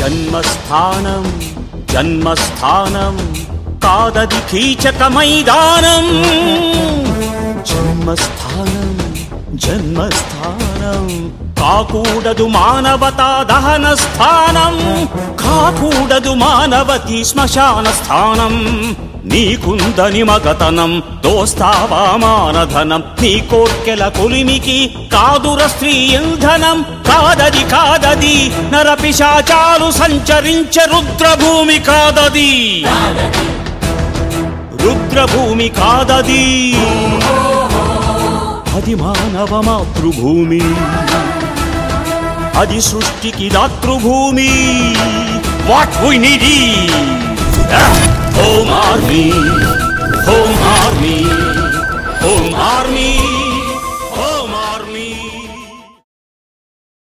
జన్మస్థానం జన్మస్థానం కాదది కీచక మైదానం జన్మస్థానం జన్మస్థానం కాకూడదు మానవతా దహన స్థానం కాకూడదు మానవతి శ్మశాన స్థానం నీకుందని మగతనం దోస్తావా మానధనం నీ కోర్కెల కొలిమికి కాదుర స్త్రీ ఇంధనం కాదది కాదది నరపిశాచాలు సంచరించ రుద్రభూమి కాదది రుద్రభూమి కాదది అది మానవ మాతృభూమి అది సృష్టికి దాతృభూమి what we need home army home army